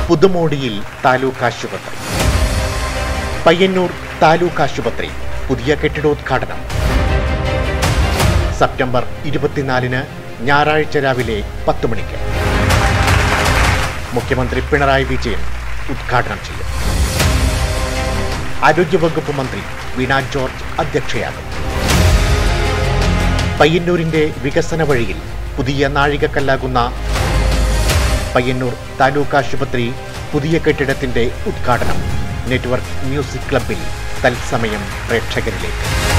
പുതുമോടിയിൽ താലൂക്ക് ആശുപത്രി പയ്യന്നൂർ താലൂക്ക് ആശുപത്രി പുതിയ കെട്ടിടോദ്ഘാടനം സെപ്റ്റംബർ ഇരുപത്തിനാലിന് ഞായറാഴ്ച രാവിലെ പത്ത് മണിക്ക് മുഖ്യമന്ത്രി പിണറായി വിജയൻ ഉദ്ഘാടനം ചെയ്യും ആരോഗ്യവകുപ്പ് മന്ത്രി വീണ ജോർജ് അധ്യക്ഷയാകും പയ്യന്നൂരിന്റെ വികസന വഴിയിൽ പുതിയ നാഴികക്കല്ലാകുന്ന പയ്യന്നൂർ താലൂക്ക് ആശുപത്രി പുതിയ കെട്ടിടത്തിന്റെ ഉദ്ഘാടനം നെറ്റ്വർക്ക് മ്യൂസിക് ക്ലബിൽ തത്സമയം പ്രേക്ഷകരിലേക്ക്